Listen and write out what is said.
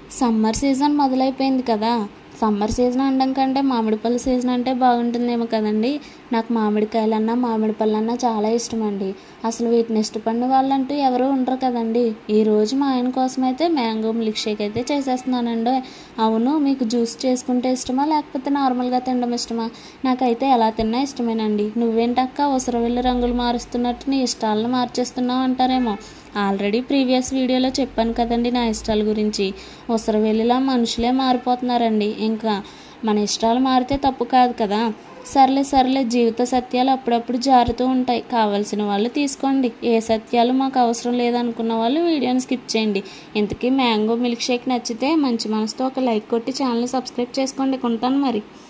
summer season మొదలైపోయింది కదా summer season అనడం కంటే మామిడి పళ్ళ సీజన్ అంటే బాగుంటుందేమో కదండి నాకు మామిడికాయలన్నా మామిడి పళ్ళన్నా చాలా ఇష్టం అండి అసలు వీటిని ఇష్టపడిన వాళ్ళంటూ ఎవరు ఉండరు కదండి ఈరోజు మా ఆయన కోసం అయితే మ్యాంగో మిల్క్ షేక్ అయితే చేసేస్తున్నానండి అవును మీకు జ్యూస్ చేసుకుంటే ఇష్టమా లేకపోతే నార్మల్గా తినడం ఇష్టమా నాకైతే ఎలా తిన్నా ఇష్టమేనండి నువ్వేంటక్క ఉసరవెల్లి రంగులు మారుస్తున్నట్టు నీ ఇష్టాలను మార్చేస్తున్నావు అంటారేమో ఆల్రెడీ ప్రీవియస్ వీడియోలో చెప్పాను కదండి నా ఇష్టాల గురించి ఉసరవెల్లిలా మనుషులే మారిపోతున్నారండి ఇంకా మన ఇష్టాలు మారితే తప్పు కాదు కదా సర్లే సర్లే జీవిత సత్యాలు అప్పుడప్పుడు జారుతూ ఉంటాయి కావాల్సిన వాళ్ళు తీసుకోండి ఏ సత్యాలు మాకు అవసరం లేదనుకున్న వాళ్ళు వీడియోని స్కిప్ చేయండి ఇంతకీ మ్యాంగో మిల్క్ షేక్ నచ్చితే మంచి మనసుతో ఒక లైక్ కొట్టి ఛానల్ని సబ్స్క్రైబ్ చేసుకోండి కొంటాను మరి